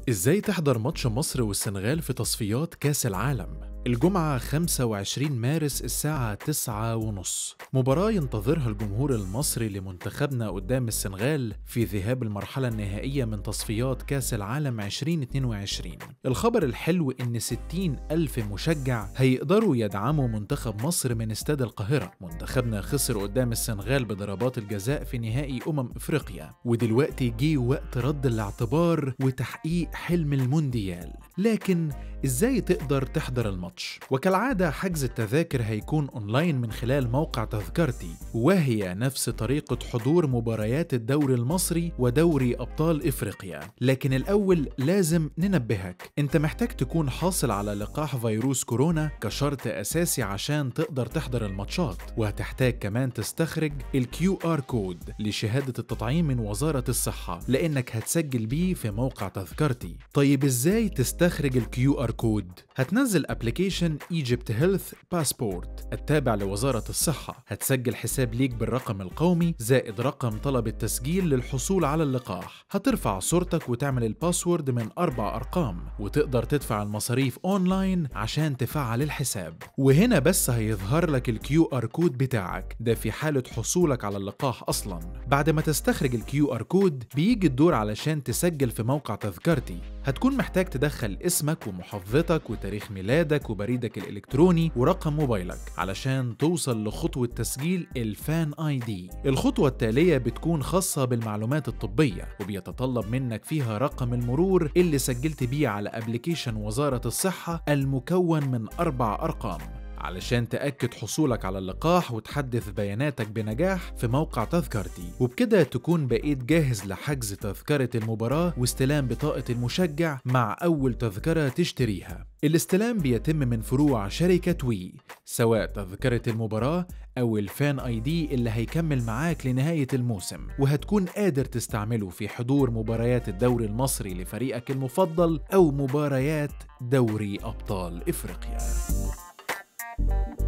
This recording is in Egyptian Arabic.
ازاي تحضر ماتش مصر والسنغال في تصفيات كاس العالم الجمعة 25 مارس الساعة 9 ونص مباراة ينتظرها الجمهور المصري لمنتخبنا قدام السنغال في ذهاب المرحلة النهائية من تصفيات كاس العالم 2022 الخبر الحلو إن 60 ألف مشجع هيقدروا يدعموا منتخب مصر من استاد القاهرة منتخبنا خسر قدام السنغال بضربات الجزاء في نهائي أمم إفريقيا ودلوقتي جه وقت رد الاعتبار وتحقيق حلم المونديال لكن ازاي تقدر تحضر الماتش وكالعادة حجز التذاكر هيكون اونلاين من خلال موقع تذكرتي وهي نفس طريقة حضور مباريات الدوري المصري ودوري ابطال افريقيا لكن الاول لازم ننبهك انت محتاج تكون حاصل على لقاح فيروس كورونا كشرط اساسي عشان تقدر تحضر الماتشات وهتحتاج كمان تستخرج الكيو ار كود لشهادة التطعيم من وزارة الصحة لانك هتسجل بيه في موقع تذكرتي طيب ازاي تستخرج الكيو ار كود هتنزل ابلكيشن ايجيبت هيلث باسبورت التابع لوزارة الصحة هتسجل حساب ليك بالرقم القومي زائد رقم طلب التسجيل للحصول على اللقاح هترفع صورتك وتعمل الباسورد من أربع أرقام وتقدر تدفع المصاريف أونلاين عشان تفعل الحساب وهنا بس هيظهر لك الكيو ار كود بتاعك ده في حالة حصولك على اللقاح أصلا بعد ما تستخرج الكيو ار كود بيجي الدور علشان تسجل في موقع تذكرتي هتكون محتاج تدخل اسمك ومحافظتك وتاريخ ميلادك وبريدك الإلكتروني ورقم موبايلك علشان توصل لخطوة تسجيل الفان اي دي الخطوة التالية بتكون خاصة بالمعلومات الطبية وبيتطلب منك فيها رقم المرور اللي سجلت بيه على ابلكيشن وزارة الصحة المكون من أربع أرقام علشان تأكد حصولك على اللقاح وتحدث بياناتك بنجاح في موقع تذكرتي وبكده تكون بقيت جاهز لحجز تذكرة المباراة واستلام بطاقة المشجع مع أول تذكرة تشتريها الاستلام بيتم من فروع شركة وي سواء تذكرة المباراة أو الفان اي دي اللي هيكمل معاك لنهاية الموسم وهتكون قادر تستعمله في حضور مباريات الدوري المصري لفريقك المفضل أو مباريات دوري أبطال إفريقيا